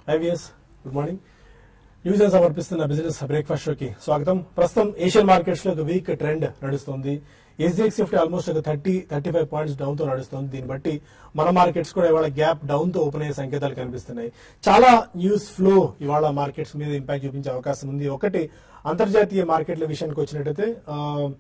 IVS good morning news అని సమర్పిస్తున్న business breakfast షోకి స్వాగతం ప్రస్తుతం ఏషియన్ మార్కెట్స్ లో ఒక వీక్ ట్రెండ్ నడుస్తుంది ఎస్డిఎక్స్ నిఫ్టీ ఆల్మోస్ట్ ఒక thirty thirty five points down తో నడుస్తుంది దీన్ని బట్టి మన మార్కెట్స్ కూడా ఇవాళ గ్యాప్ డౌన్ తో ఓపెన్ అయ్యే సంకేతాలు కనిపిస్తున్నాయి చాలా న్యూస్ ఫ్లో ఇవాళ మార్కెట్స్ మీద ఇంపాక్ట్ చూపించే అవకాశం ఉంది ఒకటి అంతర్జాతీయ మార్కెట్ల విషయానికి వచ్చినట్టయితే ఆ,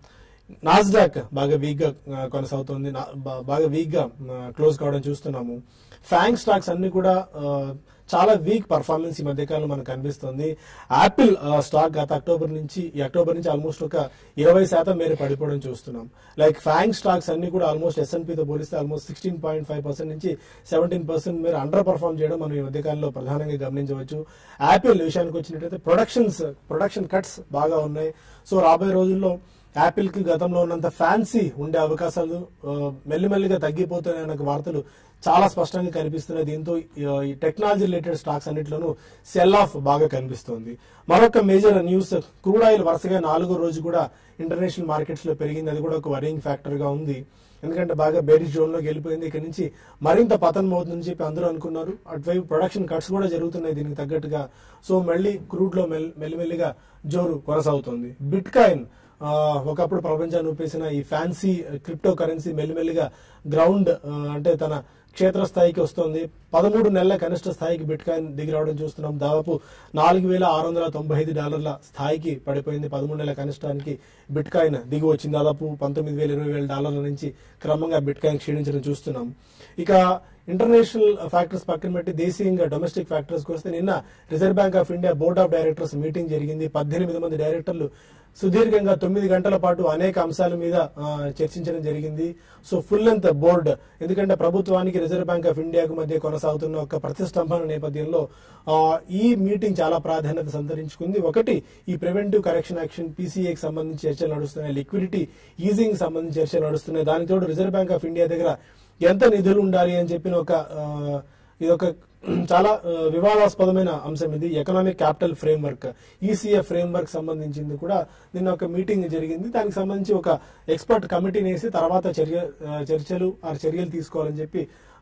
నాస్డాక్ బాగా వీక్ గా ఆ, కొనసాగుతుంది నా- బా- బాగా వీక్ గా క్లోజ్ కావడం చూస్తున్నాము ఫ్యాంగ్ స్టాక్స్ అన్ని కూడా ఆ, చాలా వీక్ పర్ఫార్మెన్స్ ఈ మధ్యకాలంలో మనకు కనిపిస్తుంది యాపిల్ ఆ, స్టాక్ గత అక్టోబర్ నుంచి ఈ అక్టోబర్ నుంచి ఆల్మోస్ట్ ఒక ఇరవై శాతం మేర పడిపోవడం చూస్తున్నాం లైక్ ఫ్యాంగ్ స్టాక్స్ అన్ని కూడా ఆల్మోస్ట్ ఎస్ఎన్పి తో పోలిస్తే almost sixteen point five percent నుంచి సెవెంటీన్ పర్సెంట్ మేర అండర్ పర్ఫార్మ్ చేయడం మనం ఈ మధ్యకాలంలో ప్రధానంగా గమనించవచ్చు యాపిల్ విషయానికి వచ్చినట్టయితే ప్రొడక్షన్స్ ప్రొడక్షన్ కట్స్ బాగా ఉన్నాయి సో రాబోయే రోజుల్లో యాపిల్ కి గతంలో ఉన్నంత ఫ్యాన్సీ ఉండే అవకాశాలు ఆ, మెల్లిమెల్లిగా తగ్గిపోతున్నాయన్న వార్తలు చాలా స్పష్టంగా కనిపిస్తున్నాయి దీంతో ఆ, ఈ టెక్నాలజీ రిలేటెడ్ స్టాక్స్ అన్నిట్లోనూ సెల్ ఆఫ్ బాగా కనిపిస్తోంది మరొక మేజర్ న్యూస్ క్రూడ్ ఆయిల్ వరుసగా నాలుగో రోజు కూడా ఇంటర్నేషనల్ మార్కెట్స్ లో పెరిగింది అది కూడా ఒక వరింగ్ ఫ్యాక్టర్ గా ఉంది ఎందుకంటే బాగా బేరీ జోన్ లోకి వెళ్ళిపోయింది ఇక్కడ నుంచి మరింత పతనం అవుతుందని చెప్పి అందరూ అనుకున్నారు అటువైపు ప్రొడక్షన్ కట్స్ కూడా జరుగుతున్నాయి దీనికి తగ్గట్టుగా సో మళ్ళీ క్రూడ్ లో మెల్- మెల్లిమెల్లిగా జోరు కొనసాగుతుంది బిట్ కాయిన్ ఆ, ఒకప్పుడు ప్రపంచాన్ని ఊపేసిన ఈ ఫ్యాన్సీ క్రిప్టో కరెన్సీ మెల్లిమెల్లిగా గ్రౌండ్ ఆ, అంటే తన క్షేత్ర స్థాయికి వస్తుంది పదమూడు నెలల కనిష్ట స్థాయికి బిట్ కాయిన్ దిగి రావడం చూస్తున్నాం దాదాపు నాలుగు వేల ఆరు వందల తొంభై ఐదు డాలర్ల స్థాయికి పడిపోయింది పదమూడు నెలల కనిష్టానికి బిట్ కాయిన్ దిగి వచ్చింది దాదాపు పంతొమ్మిది వేల ఇరవై వేల డాలర్ల నుంచి క్రమంగా బిట్ కాయిన్ క్షీణించడం చూస్తున్నాం ఇక ఇంటర్నేషనల్ ఫ్యాక్టర్స్ పక్కన పెట్టి దేశీయంగా డొమెస్టిక్ ఫ్యాక్టర్స్ వస్తే నిన్న Reserve Bank of India board of directors meeting జరిగింది పద్దెనిమిది మంది డైరెక్టర్లు సుదీర్ఘంగా తొమ్మిది గంటల పాటు అనేక అంశాల మీద ఆ, చర్చించడం జరిగింది సో ఫుల్ లెంత్ బోర్డ్ ఎందుకంటే ప్రభుత్వానికి రిజర్వ్ బ్యాంక్ ఆఫ్ ఇండియాకు మధ్య కొనసాగుతున్న ఒక ప్రతిష్టంభన నేపథ్యంలో ఆ, ఈ మీటింగ్ చాలా ప్రాధాన్యత సంతరించుకుంది ఒకటి ఈ ప్రివెంటివ్ కరెక్షన్ యాక్షన్ పీసీఏకి సంబంధించి చర్చలు నడుస్తున్నాయి లిక్విడిటీ ఈజింగ్ సంబంధించి చర్చలు నడుస్తున్నాయి దానికి తోడు రిజర్వ్ బ్యాంక్ ఆఫ్ ఇండియా దగ్గర ఎంత నిధులు ఉండాలి అని చెప్పిన ఒక ఆ, ఇది ఒక చాలా ఆ, వివాదాస్పదమైన అంశం ఇది economic capital framework ECF framework సంబంధించింది కూడా నిన్న ఒక మీటింగ్ జరిగింది దానికి సంబంధించి ఒక ఎక్స్పర్ట్ కమిటీని వేసి తర్వాత చర్య ఆ, చర్చలు ఆ చర్యలు తీసుకోవాలని చెప్పి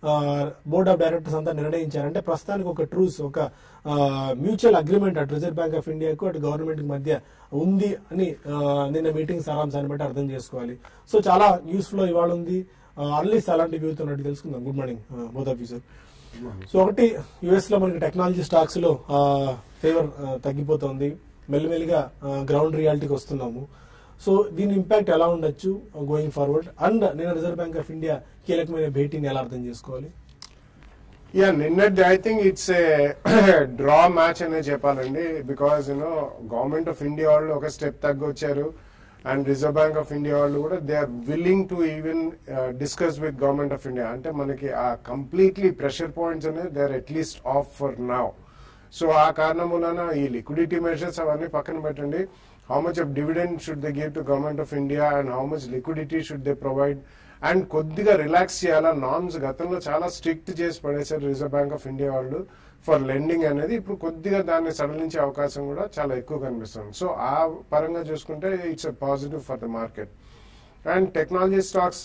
బోర్డ్ ఆఫ్ డైరెక్టర్స్ అంతా నిర్ణయించారు అంటే ప్రస్తుతానికి ఒక ట్రూస్ ఒక మ్యూచువల్ అగ్రిమెంట్ అటు రిజర్వ్ బ్యాంక్ ఆఫ్ ఇండియాకు అటు గవర్నమెంట్ మధ్య ఉంది అని ఆ, నిన్న మీటింగ్ సారాంశాన్ని బట్టి అర్థం చేసుకోవాలి సో చాలా యూస్ఫుల్ ఇవాళ ఉంది అన్లీస్ అలాంటి వ్యూతో ఉన్నట్టు తెలుసుకుందాం good morning both of you sir so ఒకటి యుఎస్ లో మనకి టెక్నాలజీ స్టాక్స్ లో ఫేవర్ తగ్గిపోతుంది మెల్లిమెల్లిగా గ్రౌండ్ రియాలిటీకి వస్తున్నాము సో దీని ఇంపాక్ట్ ఎలా ఉండొచ్చు గోయింగ్ ఫార్వర్డ్ అండ్ నేను రిజర్వ్ బ్యాంక్ ఆఫ్ ఇండియా కీలకమైన భేటీని ఎలా అర్థం చేసుకోవాలి యా నిన్నటి I think it's a draw match అనే చెప్పాలండి because you know government of India వాళ్ళు ఒక స్టెప్ తగ్గొచ్చారు and Reserve Bank of India వాళ్ళు కూడా they are willing to even discuss with government of India అంటే మనకి ఆ కంప్లీట్లీ ప్రెషర్ పాయింట్స్ అనేది they are at least off for now so uh కారణం వలన ఈ లిక్విడిటీ మెషర్స్ అవన్నీ పక్కన పెట్టండి how much of dividend should they give to government of India and how much liquidity should they provide and కొద్దిగా relax చేయాలా norms గతంలో చాలా స్ట్రిక్ట్ చేసి పడేశారు రిజర్వ్ బ్యాంక్ ఆఫ్ ఇండియా వాళ్ళు ఫర్ లెండింగ్ అనేది ఇప్పుడు కొద్దిగా దాన్ని సడలించే అవకాశం కూడా చాలా ఎక్కువ కనిపిస్తుంది సో ఆ పరంగా చూసుకుంటే it's a positive for the market and technology stocks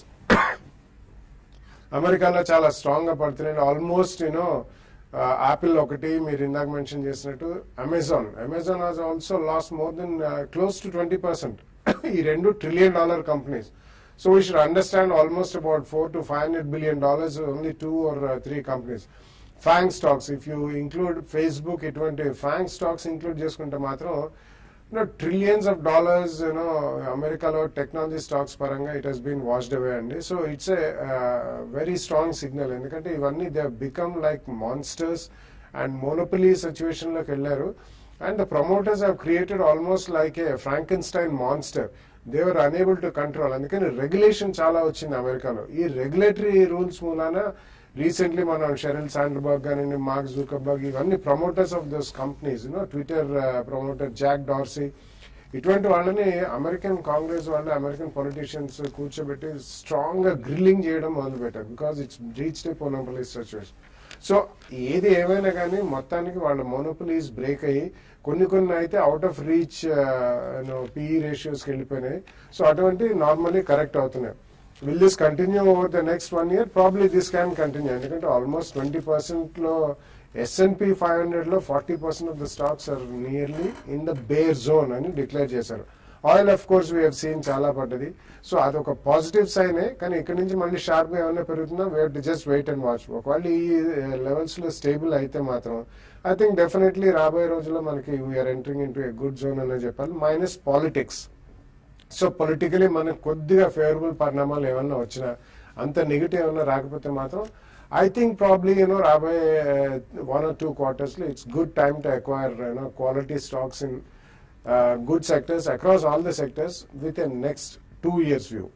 అమెరికాలో చాలా స్ట్రాంగ్ గా పడుతున్నాయి ఆల్మోస్ట్ యూనో యాపిల్ ఒకటి మీరు ఇందాక మెన్షన్ చేసినట్టు Amazon Amazon has also lost more than close to twenty percent ఈ రెండు trillion dollar companies so we should understand almost about four to five hundred billion dollars only two or three companies FANG stocks if you include Facebook ఇటువంటి FANG stocks include చేసుకుంటే మాత్రం you know trillions of dollars you know అమెరికాలో technology stocks పరంగా it has been washed away అండి so it's a very strong signal ఎందుకంటే ఇవన్నీ they become like monsters and monopoly situation లోకి వెళ్ళారు and the promoters have created almost like a Frankenstein monster they were unable to control అందుకని regulation చాలా వచ్చింది అమెరికాలో ఈ రెగ్యులేటరీ రూల్స్ మూలాన రీసెంట్లీ మనం షెరిల్ శాండర్బర్గ్ కానీ మార్క్ జూకర్బర్గ్ ఇవన్నీ promoters of those companies you know Twitter promoter Jack Dorsey ఇటువంటి వాళ్ళని అమెరికన్ కాంగ్రెస్ వాళ్ళు అమెరికన్ పొలిటీషియన్స్ కూర్చోబెట్టి స్ట్రాంగ్ గా గ్రిల్లింగ్ చేయడం మొదలు పెట్టారు because it's reach the monopoly situation so ఏది ఏమైనా కానీ మొత్తానికి వాళ్ళ మోనోపలీస్ బ్రేక్ అయ్యి కొన్ని కొన్ని అయితే అవుట్ ఆఫ్ రీచ్ పిఈ రేషియోస్కి వెళ్ళిపోయినాయి సో అటువంటి నార్మల్లీ కరెక్ట్ అవుతున్నాయి will this continue over the next one year probably this can continue ఎందుకంటే ఆల్మోస్ట్ ట్వంటీ పర్సెంట్ లో ఎస్ఎన్పి ఫైవ్ హండ్రెడ్ లో forty percent of the stocks are nearly in the bear zone అని declare చేశారు oil of course we seen చాలా పడ్డది so అదొక positive సైనే కానీ ఇక్కడ నుంచి మళ్ళీ షార్ప్ గా ఏమైనా పెరుగుతుందా wait just wait and watch ఒకవేళ ఈ లెవెల్స్ లో స్టేబుల్ అయితే మాత్రం ఐ థింక్ డెఫినెట్లీ రాబోయే రోజుల్లో మనకి we're entering into a good zone అనే చెప్పాలి మైనస్ పాలిటిక్స్ సో పొలిటికలీ మనకు కొద్దిగా ఫేవరబుల్ పరిణామాలు ఏమన్నా వచ్చినా అంత నెగిటివ్ ఏమన్నా రాకపోతే మాత్రం ఐ థింక్ ప్రాబ్లీ యూనో రాబోయే వన్ ఆర్ టూ క్వార్టర్స్ లో it's good time to acquire you know quality stocks in good sectors across all the sectors with a next two years view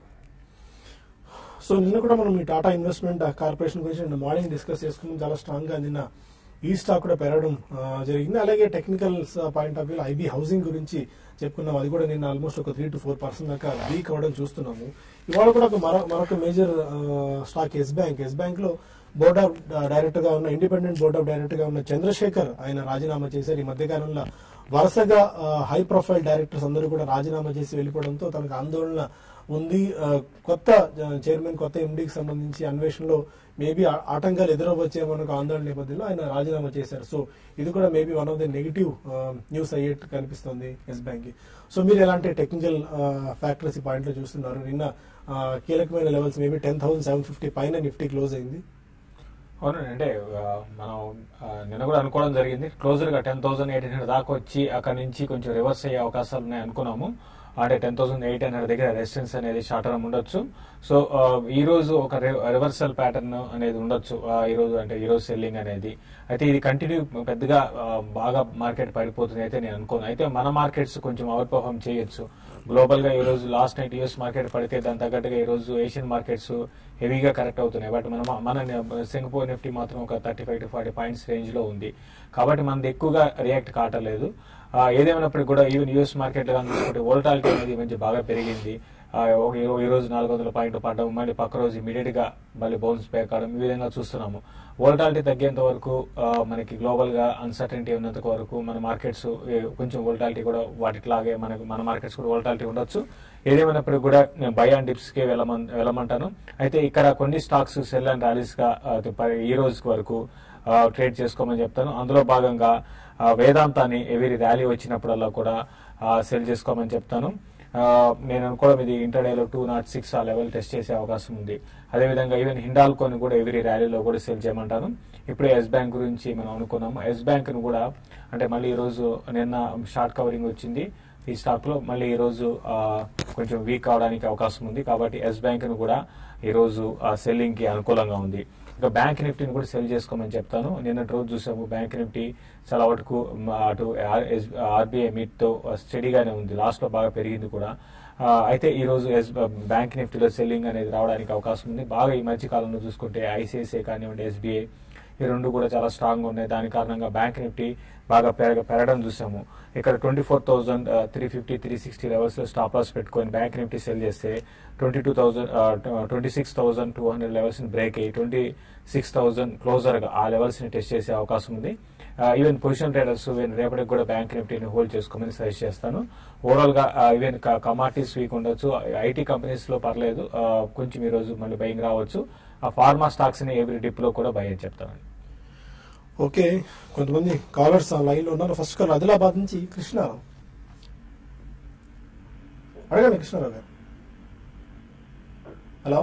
so నిన్న కూడా మనం ఈ Tata investment corporation గురించి నిన్న morning discuss చేసుకున్నాం చాలా స్ట్రాంగ్ గా నిన్న ఈ స్టాక్ కూడా పెరగడం ఆ, జరిగింది అలాగే technical point of view IB housing గురించి చెప్పుకున్నాం అది కూడా నిన్న ఆల్మోస్ట్ ఒక త్రీ టు ఫోర్ పర్సెంట్ దాకా వీక్ అవ్వడం చూస్తున్నాము ఇవాళ కూడా ఒక మరో మరొక major stock Yes Bank Yes Bank లో బోర్డ్ ఆఫ్ డైరెక్టర్ గా ఉన్న ఇండిపెండెంట్ బోర్డ్ ఆఫ్ డైరెక్టర్ గా ఉన్న చంద్రశేఖర్ ఆయన రాజీనామా చేశారు ఈ మధ్య కాలంలో వరుసగా హై ప్రొఫైల్ డైరెక్టర్స్ అందరూ కూడా రాజీనామా చేసి వెళ్ళిపోవడంతో తనకు ఆందోళన ఉంది ఆ, కొత్త చైర్మన్ కొత్త ఎండీకి సంబంధించి అన్వేషణలో మేబీ ఆటంకాలు ఎదురవచ్చేమో అనే ఒక ఆందోళన నేపథ్యంలో ఆయన రాజీనామా చేశారు సో ఇది కూడా maybe one of the negative news అయ్యేట్టు కనిపిస్తుంది ఎస్ బ్యాంక్ కి సో మీరు ఎలాంటి టెక్నికల్ ఫ్యాక్టర్స్ ఈ పాయింట్ లో చూస్తున్నారు నిన్న ఆ, కీలకమైన levels maybe ten thousand seven fifty పైన నిఫ్టీ క్లోజ్ అయింది అవునండి అంటే ఆ, మనం ఆ, నిన్న కూడా అనుకోవడం జరిగింది క్లోజర్ గా టెన్ థౌసండ్ ఎయిట్ హండ్రెడ్ దాకా వచ్చి అక్కడ నుంచి కొంచెం రివర్స్ అయ్యే అవకాశాలు ఉన్నాయి అనుకున్నాము అంటే టెన్ థౌసండ్ ఎయిట్ హండ్రెడ్ దగ్గర రెసిస్టెన్స్ అనేది షార్ట్ టర్మ్ ఉండొచ్చు సో ఆ, ఈ రోజు ఒక రివర్సల్ ప్యాటర్న్ అనేది ఉండొచ్చు ఆ, ఈ రోజు అంటే ఈ రోజు సెల్లింగ్ అనేది అయితే ఇది కంటిన్యూ పెద్దగా ఆ, బాగా మార్కెట్ పడిపోతుంది అయితే నేను అనుకోను అయితే మన మార్కెట్స్ కొంచెం అవుట్ పర్ఫామ్ చేయొచ్చు గ్లోబల్ గా ఈ రోజు లాస్ట్ నైట్ యూఎస్ మార్కెట్ పడితే దాని తగ్గట్టుగా ఈ రోజు ఏషియన్ మార్కెట్స్ హెవీగా కరెక్ట్ అవుతున్నాయి బట్ మన మన సింగపూర్ నిఫ్టీ మాత్రం ఒక thirty five to forty points range లో ఉంది కాబట్టి మనది ఎక్కువగా రియాక్ట్ కావట్లేదు ఆ, ఏదేమైనప్పటికీ కూడా ఈవెన్ యూఎస్ మార్కెట్ లో చూసుకుంటే వోల్టాలిటీ అనేది మంచి బాగా పెరిగింది ఆ, ఒక- ఈ రో- ఈ రోజు నాలుగు వందల పాయింట్ పడడం మళ్ళీ పక్క రోజు ఇమీడియట్ గా మళ్ళీ బౌన్స్ బ్యాక్ అవడం ఈ విధంగా చూస్తున్నాము వోల్టాలిటీ తగ్గేంత వరకు ఆ, మనకి గ్లోబల్ గా అన్సర్టనిటీ ఉన్నంత వరకు మన మార్కెట్స్ కొంచెం వోల్టాలిటీ కూడా వాటిలాగే మనకు మన మార్కెట్స్ కూడా వోల్టాలిటీ ఉండొచ్చు ఏదేమైనప్పటికీ కూడా నేను బై అండ్ డిప్స్ కి వెళ్ళమన్ వెళ్ళమంటాను అయితే ఇక్కడ కొన్ని స్టాక్స్ సెల్ అండ్ ర్యాలీస్ గా ఆ, ప- ఈ రోజు వరకు ట్రేడ్ చేసుకోమని చెప్తాను అందులో భాగంగా ఆ, వేదాంతాన్ని ఎవరి ర్యాలీ వచ్చినప్పుడల్లా కూడా సెల్ చేసుకోమని చెప్తాను ఆ, నేను అనుకోవడం ఇది ఇంటర్డేలో టూ నాట్ సిక్స్ ఆ లెవెల్ టెస్ట్ చేసే అవకాశం ఉంది అదేవిధంగా ఈవెన్ హిండాల్కోని కూడా ఎవరి ర్యాలీలో కూడా సెల్ చేయమంటాను ఇప్పుడే ఎస్ బ్యాంక్ గురించి మనం అనుకున్నాము ఎస్ బ్యాంక్ ను కూడా అంటే మళ్ళీ ఈ రోజు నిన్న షార్ట్ కవరింగ్ వచ్చింది ఈ స్టాక్ లో మళ్ళీ ఈ రోజు ఆ, కొంచెం వీక్ అవడానికి అవకాశం ఉంది కాబట్టి ఎస్ బ్యాంక్ ను కూడా ఈ రోజు సెల్లింగ్ కి అనుకూలంగా ఉంది ఇక బ్యాంక్ నిఫ్టీని కూడా సెల్ చేసుకోమని చెప్తాను నిన్నటి రోజు చూసాము బ్యాంక్ నిఫ్టీ చాలా వరకు మ, అటు ఆర్బీఐ మీట్ తో స్టడీగానే ఉంది లాస్ట్ లో బాగా పెరిగింది కూడా ఆ, అయితే ఈ రోజు ఎస్ బ్యాంక్ నిఫ్టీలో సెల్లింగ్ అనేది రావడానికి అవకాశం ఉంది బాగా ఈ మధ్య కాలంలో చూసుకుంటే ఐసిఐసిఐ కానివ్వండి ఎస్బీఐ ఈ రెండు కూడా చాలా స్ట్రాంగ్ ఉన్నాయి దాని కారణంగా బ్యాంక్ నిఫ్టీ బాగా పెరగ పెరగడం చూసాము ఇక్కడ twenty four thousand three fifty three sixty levels లో స్టాప్ లాస్ పెట్టుకొని బ్యాంక్ నిఫ్టీ సెల్ చేస్తే twenty two thousand twenty six thousand two hundred levels ని బ్రేక్ అయ్యి ట్వంటీ సిక్స్ థౌసండ్ క్లోజర్ గా ఆ లెవెల్స్ ని టెస్ట్ చేసే అవకాశం ఉంది ఈవెన్ పొజిషన్ ట్రేడర్స్ ఈవెన్ రేపటికి కూడా బ్యాంక్ నిఫ్టీని హోల్డ్ చేసుకోమని సజెస్ట్ చేస్తాను ఓవరాల్ గా ఈవెన్ కమాడిటీస్ వీక్ ఉండొచ్చు ఐటీ కంపెనీస్ లో పర్లేదు ఆ, కొంచెం ఈ రోజు మళ్ళీ బయింగ్ రావచ్చు ఆ ఫార్మా స్టాక్స్ ని ఎవ్రీ డిప్ లో కూడా బై అని చెప్తానండి ఓకే కొంతమంది కాలర్స్ లైన్ లో ఉన్నారు ఫస్ట్ కాల్ ఆదిలాబాద్ నుంచి కృష్ణారావు అడగండి కృష్ణారావు గారు హలో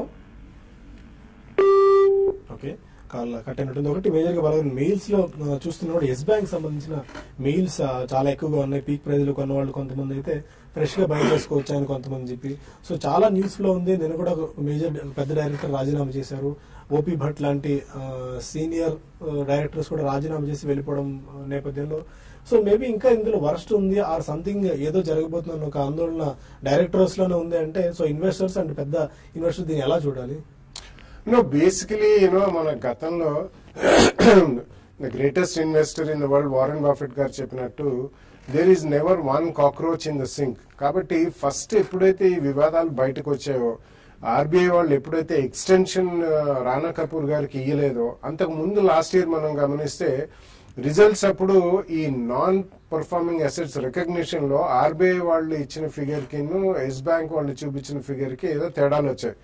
ఓకే కాల్ కట్ అయినట్టుంది ఒకటి మేజర్ గా బాగా మెయిల్స్ లో ఆ, చూస్తున్నప్పుడు ఎస్ బ్యాంక్ సంబంధించిన మెయిల్స్ ఆ, చాలా ఎక్కువగా ఉన్నాయి పీక్ ప్రైజ్ లో కొన్న వాళ్ళు కొంతమంది అయితే ఫ్రెష్ గా బై చేసుకోవచ్చు అని కొంతమంది చెప్పి సో చాలా న్యూస్ లో ఉంది నేను కూడా ఒక మేజర్ పెద్ద డైరెక్టర్ రాజీనామా చేశారు ఓపీ భట్ లాంటి సీనియర్ డైరెక్టర్స్ కూడా రాజీనామా చేసి వెళ్ళిపోవడం ఆ, నేపథ్యంలో సో మేబీ ఇంకా ఇందులో వరస్ట్ ఉంది ఆర్ సంథింగ్ ఏదో జరగబోతుందని ఒక ఆందోళన డైరెక్టర్స్ లోనే ఉంది అంటే సో ఇన్వెస్టర్స్ అండ్ పెద్ద ఇన్వెస్టర్స్ దీన్ని ఎలా చూడాలి నో బేసికలీ యూనో మన గతంలో the greatest investor in the world Warren Buffett గారు చెప్పినట్టు there is never one cockroach in the sink కాబట్టి ఫస్ట్ ఎప్పుడైతే ఈ వివాదాలు బయటకు వచ్చాయో ఆర్బీఐ వాళ్ళు ఎప్పుడైతే ఎక్స్టెన్షన్ రానా కపూర్ గారికి ఇయ్యలేదో అంతకు ముందు లాస్ట్ ఇయర్ మనం గమనిస్తే రిజల్ట్స్ అప్పుడు ఈ నాన్ పర్ఫార్మింగ్ అసెట్స్ రికగ్నిషన్ లో ఆర్బీఐ వాళ్ళు ఇచ్చిన ఫిగర్ కి ఎస్ బ్యాంక్ వాళ్ళు చూపించిన ఫిగర్ కి ఏదో తేడాలు వచ్చాయి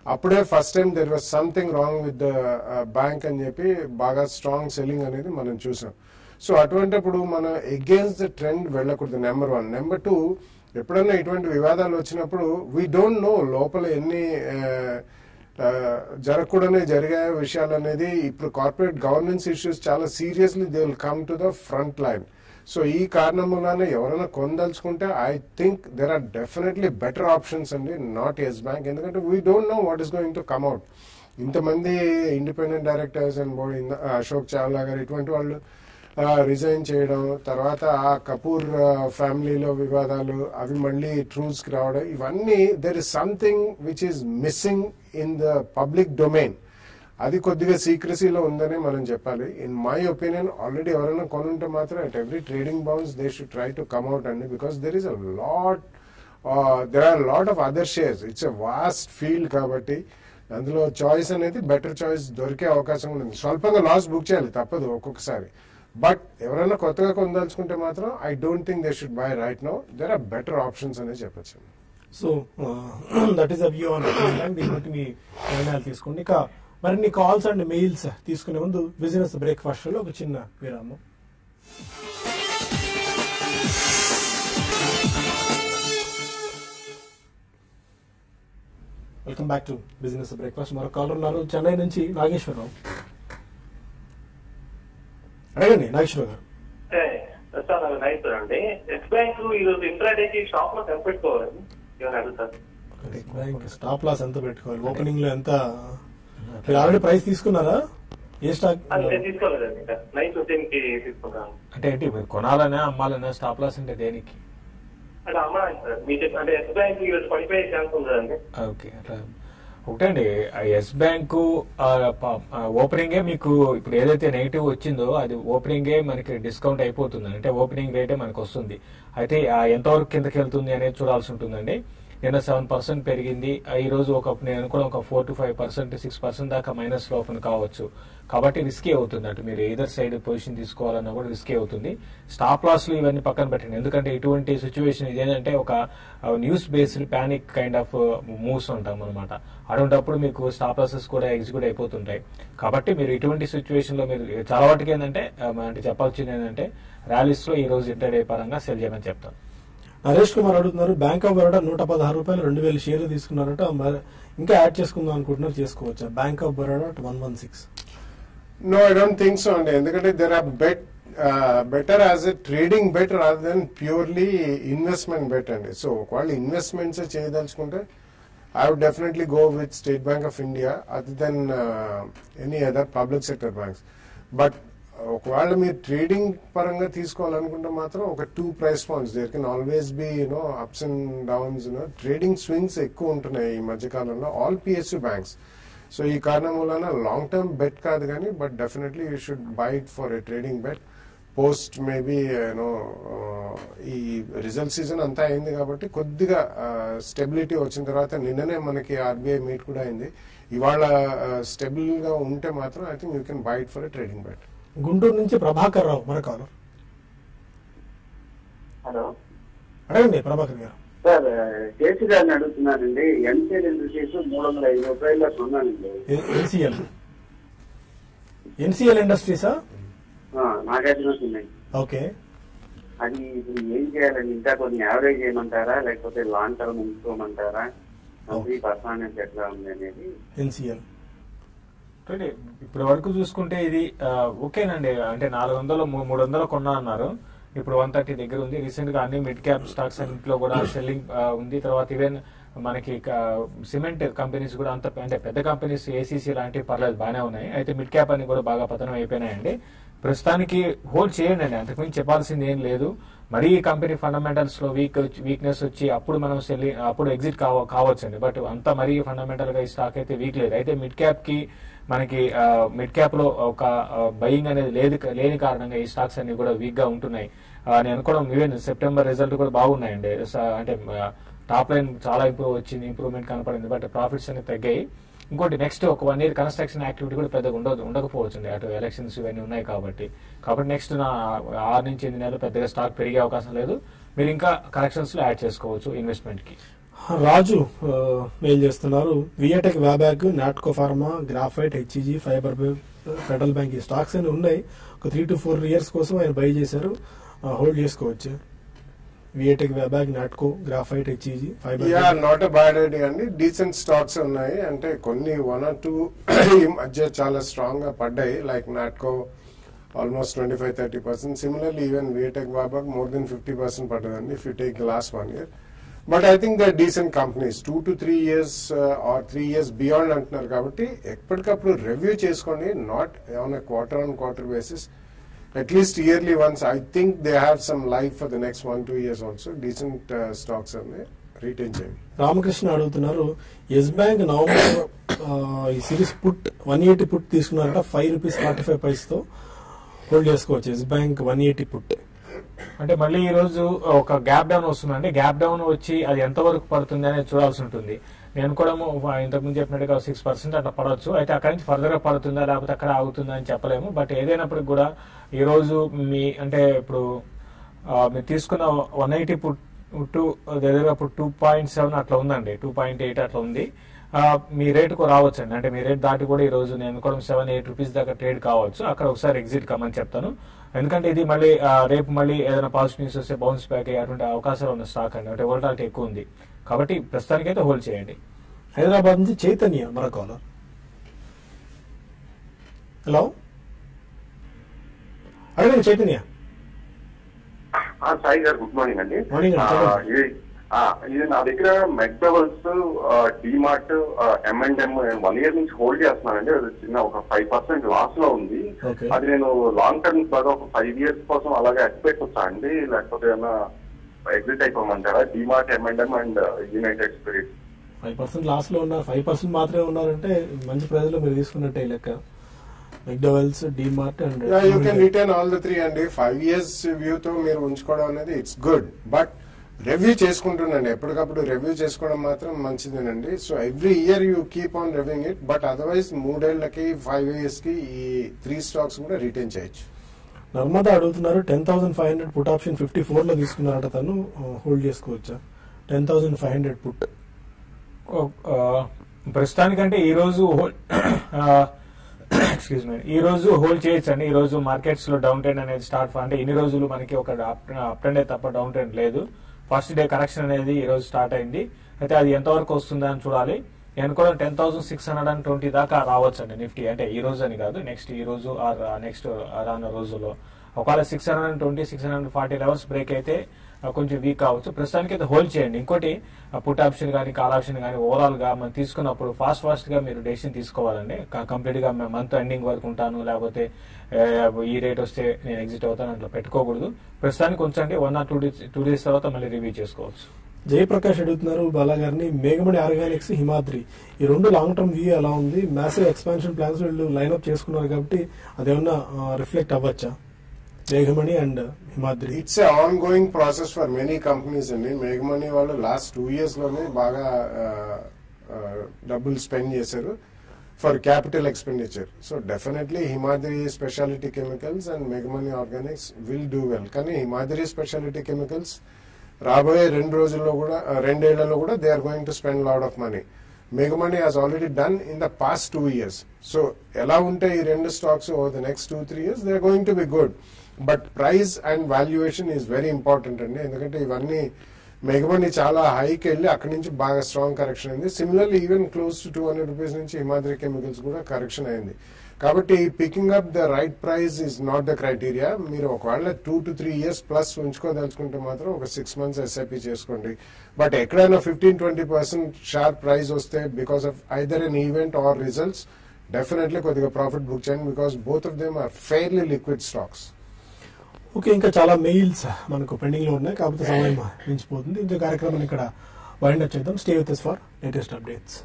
అప్పుడే first time there was something wrong with the bank అని చెప్పి బాగా స్ట్రాంగ్ సెల్లింగ్ అనేది మనం చూసాం సో అటువంటిప్పుడు మనం ఎగేన్స్ట్ ద ట్రెండ్ వెళ్ళకూడదు నెంబర్ వన్ నెంబర్ టూ ఎప్పుడైనా ఇటువంటి వివాదాలు వచ్చినప్పుడు వీ డోంట్ నో లోపల ఎన్ని ఆ, జరగకూడనే జరిగే విషయాలు అనేది ఇప్పుడు కార్పొరేట్ గవర్నెన్స్ ఇష్యూస్ చాలా seriously they will come to the front line so ఈ కారణం వలన ఎవరైనా కొనదలుచుకుంటే I think there are definitely better options అండి నాట్ ఎస్ బ్యాంక్ ఎందుకంటే we don't know what is going to come out ఇంతమంది independent directors and board Ashok Chawla గారు ఇటువంటి వాళ్ళు రిజైన్ చేయడం తర్వాత ఆ కపూర్ ఫ్యామిలీలో వివాదాలు అవి మళ్ళీ ట్రూల్స్ కి రావడం ఇవన్నీ there is something which is missing in the public domain అది కొద్దిగా సీక్రసీలో ఉందని మనం చెప్పాలి ఇన్ మై ఒపీనియన్ ఆల్రెడీ ఎవరైనా కొనుంటే మాత్రం at every trading bounce they should try to come out అండి because there is a lot there are lot of other shares it's a vast field కాబట్టి అందులో చాయిస్ అనేది బెటర్ చాయిస్ దొరికే అవకాశం ఉంది స్వల్పంగా లాస్ బుక్ చేయాలి తప్పదు ఒక్కొక్కసారి బట్ ఎవరైనా కొత్తగా కొనదలుచుకుంటే మాత్రం I don't think they should buy right now there are better options అనే చెప్పొచ్చు so that is a view on దీన్ని బట్టి మీ నిర్ణయాలు తీసుకోండి ఇక మరిన్ని కాల్స్ అండ్ మెయిల్స్ తీసుకునే ముందు బిజినెస్ బ్రేక్ఫాస్ట్ లో ఒక చిన్న విరామం welcome back to Business Breakfast మరో కాల్ ఉన్నారు చెన్నై నుంచి నాగేశ్వరరావు అడగండి నాగేశ్వరరావు గారు సార్ నాకు నైట్ అండి ఎస్ బ్యాంక్ ఈరోజు ఇంట్రాడేకి షాప్ లో కనిపెట్టుకోవాలండి ఏమైనా అడుగుతారు బ్యాంక్ స్టాప్ లాస్ ఎంత పెట్టుకోవాలి ఓపెనింగ్ లో ఎంత మీరు ఆల్రెడీ ప్రైస్ తీసుకున్నారా ఏ స్టాక్ అది నేను తీసుకోలేదండి ఇంకా నైన్ ఫిఫ్టీన్ కి తీసుకుంటాను అంటే ఏంటి మీరు కొనాలనే అమ్మాలనే స్టాప్ లాస్ అంటే దేనికి అంటే అమ్మాలి సార్ మీరు చెప్పిన అంటే ఎస్ బ్యాంక్ ఈరోజు పడిపోయే ఛాన్స్ ఉందండి ఓకే అట్లా ఒకటండి ఆ ఎస్ బ్యాంకు ఓపెనింగే మీకు ఇప్పుడు ఏదైతే నెగిటివ్ వచ్చిందో అది ఓపెనింగే మనకి డిస్కౌంట్ అయిపోతుంది అంటే ఓపెనింగ్ రేటే మనకు వస్తుంది అయితే ఆ ఎంతవరకు కిందకి వెళ్తుంది అనేది చూడాల్సి ఉంటుందండి నిన్న సెవెన్ పర్సెంట్ పెరిగింది ఆ ఈ రోజు ఒక నేను అనుకున్న ఒక four to five percent six percent దాకా మైనస్ లో ఓపెన్ కావచ్చు కాబట్టి రిస్కీ అవుతుంది అటు మీరు ఏదర్ సైడ్ పొజిషన్ తీసుకోవాలన్నా కూడా రిస్కీ అవుతుంది స్టాప్ లాస్లు ఇవన్నీ పక్కన పెట్టండి ఎందుకంటే ఇటువంటి సిచ్యువేషన్ ఇదేంటంటే ఒక news based panic kind of moves ఉంటాం అనమాట అటువంటిప్పుడు మీకు స్టాప్ లాసెస్ కూడా ఎగ్జిక్యూట్ అయిపోతుంటాయి కాబట్టి మీరు ఇటువంటి సిచ్యువేషన్ లో మీరు చాలా వాటికి ఏంటంటే ఆ, అంటే చెప్పాల్సింది ఏంటంటే ర్యాలీస్ లో ఈ రోజు ఇంటర్డే పరంగా సెల్ చేయమని చెప్తాను నరేష్ కుమార్ అడుగుతున్నారు బ్యాంక్ ఆఫ్ బరోడా నూట పదహారు రూపాయలు రెండు వేలు షేర్లు తీసుకున్నారట మరి ఇంకా యాడ్ చేసుకుందాం అనుకుంటున్నారు చేసుకోవచ్చా Bank of Baroda one one six no I don't think so అండి ఎందుకంటే there are bet better as a trading bet rather than purely investment bet అండి సో ఒకవేళ ఇన్వెస్ట్మెంట్స్ చేయదలుచుకుంటే I would definitely go with State Bank of India other than any other public sector banks but ఒకవేళ మీరు trading పరంగా తీసుకోవాలనుకుంటే మాత్రం ఒక two price points there can always be you know ups and downs you know trading swings ఎక్కువ ఉంటున్నాయి ఈ మధ్య కాలంలో ఆల్ పిఎస్యు బ్యాంక్స్ సో ఈ కారణం వలన లాంగ్ టర్మ్ బెట్ కాదు కానీ but definitely you should buy it for a trading bet post maybe you know ఈ రిజల్ట్ సీజన్ అంతా అయింది కాబట్టి కొద్దిగా స్టెబిలిటీ వచ్చిన తర్వాత నిన్ననే మనకి ఆర్బీఐ మీట్ కూడా అయింది ఇవాళ స్టెబుల్ గా ఉంటే మాత్రం I think you can buy it for a trading bet Guntur నుంచి ప్రభాకర్ రావు మరో కాలర్ హలో అడగండి ప్రభాకర్ గారు సార్ కేసీ గారిని అడుగుతున్నానండి ఎన్సీఎల్ ఇండస్ట్రీస్ మూడు వందల ఐదు రూపాయల్లో కొన్నానండి ఎన్సిఎల్ ఎన్సిఎల్ ఇండస్ట్రీసా ఆ, నాగార్జున సిమెంట్ ఓకే అది ఇప్పుడు ఏం చేయాలండి ఇంకా కొన్ని యావరేజ్ చేయమంటారా లేకపోతే లాంగ్ టర్మ్ ఉంచుకోమంటారా మంత్లీ పర్ఫార్మెన్స్ ఎట్లా ఉంది అనేది ఎన్సిఎల్ అంటే ఇప్పటి వరకు చూసుకుంటే ఇది ఆ, ఓకేనండి అంటే నాలుగు వందలు మూ- మూడు వందలు కొన్నా అన్నారు ఇప్పుడు వన్ థర్టీ దగ్గర ఉంది రీసెంట్ గా అన్ని మిడ్ క్యాప్ స్టాక్స్ అన్నింటిలో కూడా సెల్లింగ్ ఉంది తర్వాత ఈవెన్ మనకి సిమెంట్ కంపెనీస్ కూడా అంత అంటే పెద్ద కంపెనీస్ ఏసీసీ లాంటివి పర్లేదు బాగానే ఉన్నాయి అయితే మిడ్ క్యాప్ అన్ని కూడా బాగా పతనం అయిపోయినాయండి ప్రస్తుతానికి హోల్డ్ చేయండి అండి అంతకుమించి చెప్పాల్సింది ఏం లేదు మరీ ఈ కంపెనీ ఫండమెంటల్స్ లో వీక్ వీక్నెస్ వచ్చి అప్పుడు మనం సెల్లి అప్పుడు ఎగ్జిట్ కావ కావచ్చండి బట్ అంత మరీ ఫండమెంటల్ గా ఈ స్టాక్ అయితే వీక్ లేదు అయితే మిడ్ క్యాప్ కి మనకి మిడ్ క్యాప్ లో ఒక బయింగ్ అనేది లేదు లేని కారణంగా ఈ స్టాక్స్ అన్ని కూడా వీక్ గా ఉంటున్నాయి ఆ, నేను అనుకోవడం ఈవెన్ సెప్టెంబర్ రిజల్ట్ కూడా బాగున్నాయండి స- అంటే టాప్ లైన్ చాలా ఇంప్రూవ్ వచ్చింది ఇంప్రూవ్మెంట్ కనపడింది బట్ ప్రాఫిట్స్ అనేవి తగ్గాయి ఇంకోటి నెక్స్ట్ ఒక వన్ ఇయర్ కన్స్ట్రక్షన్ యాక్టివిటీ కూడా పెద్దగా ఉండదు ఉండకపోవచ్చు అటు ఎలక్షన్స్ ఇవన్నీ ఉన్నాయి కాబట్టి కాబట్టి నెక్స్ట్ నా ఆరు నుంచి ఎనిమిది నెలలు పెద్దగా స్టాక్ పెరిగే అవకాశం లేదు మీరు ఇంకా కరెక్షన్స్ లో యాడ్ చేసుకోవచ్చు ఇన్వెస్ట్మెంట్ కి రాజు ఆ, మెయిల్ చేస్తున్నారు వియటెక్ వ్యాబ్యాక్ నాట్కో ఫార్మా గ్రాఫైట్ హెచ్ఈజీ ఫైబర్ ఫెడరల్ బ్యాంక్ ఈ స్టాక్స్ అన్ని ఉన్నాయి ఒక త్రీ టు ఫోర్ ఇయర్స్ కోసం ఆయన బై చేశారు హోల్డ్ చేసుకోవచ్చు VA Tech Wabag Natco graphite HEG fibre ya not a bad idea అండి డీసెంట్ స్టాక్స్ ఉన్నాయి అంటే కొన్ని వన్ ఆర్ టూ ఈ మధ్య చాలా స్ట్రాంగ్ గా పడ్డాయి like Natco almost twenty five thirty percent similarly even VA Tech Wabag more than fifty percent పడ్డదండి if you take last one year but I think the decent companies two to three years or three years beyond అంటున్నారు కాబట్టి ఎప్పటికప్పుడు review చేసుకోండి not on quarter on quarter basis at least yearly once I think they have some life for the next one two years also decent stocks అన్ని retain చేయండి రామకృష్ణ అడుగుతున్నారు Yes Bank November ఆ, ఈ series put one eighty put తీసుకున్నారట five rupees forty five price తో hold చేసుకోవచ్చు Yes Bank one eighty put అంటే మళ్ళీ ఈ రోజు ఒక గ్యాప్ డౌన్ వస్తుందండి గ్యాప్ డౌన్ వచ్చి అది ఎంత వరకు పడుతుంది అనేది చూడాల్సి ఉంటుంది నేను కూడా ఇంతకు ముందు చెప్పినట్టుగా సిక్స్ పర్సెంట్ అట్లా పడవచ్చు అయితే అక్కడి నుంచి ఫర్దర్ గా పడుతుందా లేకపోతే అక్కడ ఆగుతుందా అని చెప్పలేము బట్ ఏదైనప్పటికి కూడా ఈ రోజు మీ అంటే ఇప్పుడు ఆ, మీరు తీసుకున్న వన్ ఎయిటీ టూ దగ్గర ఇప్పుడు టూ పాయింట్ సెవెన్ అట్లా ఉందండి టూ పాయింట్ ఎయిట్ అట్లా ఉంది ఆ, మీ రేటుకు రావచ్చు అండి అంటే మీ రేట్ దాటి కూడా ఈ రోజు నేను కూడా సెవెన్ ఎయిట్ రూపీస్ దాకా ట్రేడ్ కావచ్చు అక్కడ ఒకసారి ఎగ్జిట్ కమ్మని చెప్తాను ఎందుకంటే ఇది మళ్ళీ ఆ, రేపు మళ్ళీ ఏదైనా పాజిటివ్ న్యూస్ వస్తే బౌన్స్ బ్యాక్ అయ్యే అటువంటి అవకాశాలు ఉన్న స్టాక్ అండి అంటే వోల్టాలిటీ ఎక్కువ ఉంది కాబట్టి ప్రస్తుతానికైతే హోల్డ్ చేయండి హైదరాబాద్ నుంచి చైతన్య మన కాలర్ హలో అడగండి చైతన్య ఆ, సాయి గారు గుడ్ మార్నింగ్ అండి Morning అండి, ఆ, చెప్పండి. ఇది ఆ, ఇది నా దగ్గర McDowell's DMart M and M one year నుంచి హోల్డ్ చేస్తున్నానండి అది చిన్న ఒక ఫైవ్ పర్సెంట్ లాస్ లో ఉంది Okay. అది నేను లాంగ్ టర్మ్ బాగా ఒక ఫైవ్ ఇయర్స్ కోసం అలాగే ఎక్స్పెక్ట్ వచ్చా అండి లేకపోతే ఏమైనా ఎగ్జిట్ అయిపోమంటారా DMart M and M and United Spirits five percent loss లో ఉన్నారు ఫైవ్ పర్సెంట్ మాత్రమే ఉన్నారంటే మంచి ప్రైస్ లో మీరు తీసుకున్నట్టే ఈ లెక్క McDowell's DMart and you can return all the three అండి ఫైవ్ ఇయర్స్ వ్యూతో మీరు ఉంచుకోవడం అనేది ఇట్స్ గుడ్ బట్ రివ్యూ చేసుకుంటుండండి ఎప్పటికప్పుడు రివ్యూ చేసుకోవడం మాత్రం మంచిదేనండి so every year you keep on reviewing it but otherwise మూడేళ్లకి ఫైవ్ ఇయర్స్ కి ఈ త్రీ స్టాక్స్ కూడా రిటైన్ చేయొచ్చు నర్మదా అడుగుతున్నారు ten thousand five hundred put option fifty four లో తీసుకున్నారట తను హోల్డ్ చేసుకోవచ్చా ten thousand five hundred put ఓ- ఆ, ప్రస్తుతానికంటే ఈ రోజు ఎక్స్క్యూజ్ మీ ఈ రోజు హోల్డ్ చేయొచ్చు అండి ఈ రోజు మార్కెట్స్ లో డౌన్ ట్రెండ్ అనేది స్టార్ట్ అంటే ఇన్ని రోజులు మనకి ఒక అప్ ట్రెండ్ తప్ప డౌన్ ట్రెండ్ లేదు ఫస్ట్ డే కరెక్షన్ అనేది ఈ రోజు స్టార్ట్ అయింది అయితే అది ఎంతవరకు వస్తుందా అని చూడాలి నేను కూడా ten thousand six hundred and twenty దాకా రావచ్చు అండి నిఫ్టీ అంటే ఈ రోజు అని కాదు నెక్స్ట్ ఈ రోజు ఆర్ నెక్స్ట్ రానున్న రోజుల్లో ఒకవేళ six hundred and twenty six hundred forty levels break అయితే ఆ, కొంచెం వీక్ కావచ్చు ప్రస్తుతానికి అయితే హోల్డ్ చేయండి ఇంకోటి పుట్ ఆప్షన్ కానీ కాల్ ఆప్షన్ కానీ ఓవరాల్ గా మనం తీసుకున్నప్పుడు ఫాస్ట్ ఫాస్ట్ గా మీరు డెసిషన్ తీసుకోవాలండి కంప్లీట్ గా మంత్ ఎండింగ్ వరకు ఉంటాను లేకపోతే ఏ, ఈ రేట్ వస్తే నేను ఎగ్జిట్ అవుతాను అట్లా పెట్టుకోకూడదు ప్రస్తుతానికి ఉంచండి one or two days two days తర్వాత మళ్ళీ రివ్యూ చేసుకోవచ్చు జయప్రకాష్ అడుగుతున్నారు బాలా గారిని మేఘమణి ఆర్గానిక్స్ హిమాద్రి ఈ రెండు లాంగ్ టర్మ్ వ్యూ ఎలా ఉంది మ్యాసివ్ ఎక్స్పాన్షన్ ప్లాన్స్ వీళ్ళు లైన్అప్ చేసుకున్నారు కాబట్టి అదేమన్నా రిఫ్లెక్ట్ అవ్వచ్చా మేఘమణి and Himadri it's a ongoing process for many companies అండి మేఘమనీ వాళ్ళు లాస్ట్ టూ ఇయర్స్ లోనే బాగా ఆ, ఆ, డబ్బులు స్పెండ్ చేశారు for capital expenditure so definitely Himadri speciality chemicals and మెగమనీ ఆర్గానిక్స్ విల్ డూ వెల్ కానీ హిమాద్రి స్పెషాలిటీ కెమికల్స్ రాబోయే రెండు రోజుల్లో కూడా ఆ, రెండేళ్లలో కూడా they are going to spend lot of money మెగమనీ has already done in the past two years so ఎలా ఉంటే ఈ రెండు stocks over the next two three years they are going to be good but price and valuation is very important అండి ఎందుకంటే ఇవన్నీ మెగమనీ చాలా హైకి వెళ్ళి అక్కడి నుంచి బాగా స్ట్రాంగ్ కరెక్షన్ అయింది similarly even close to two hundred rupees నుంచి హిమాద్రి కెమికల్స్ కూడా కరెక్షన్ అయింది కాబట్టి picking up the right price is not the criteria మీరు ఒకవేళ two to three years plus ఉంచుకోదలుచుకుంటే మాత్రం ఒక సిక్స్ మంత్స్ ఎస్ఐపి చేసుకోండి బట్ ఎక్కడైనా fifteen twenty percent sharp price వస్తే because of either an event or results definitely కొద్దిగా profit book చేయండి because both of them are fairly liquid stocks okay ఇంకా చాలా మెయిల్స్ మనకు పెండింగ్ లో ఉన్నాయి కాకపోతే సమయం మించిపోతుంది ఇంకా కార్యక్రమం ఇక్కడ వైండ్ అప్ చేద్దాం stay with for latest updates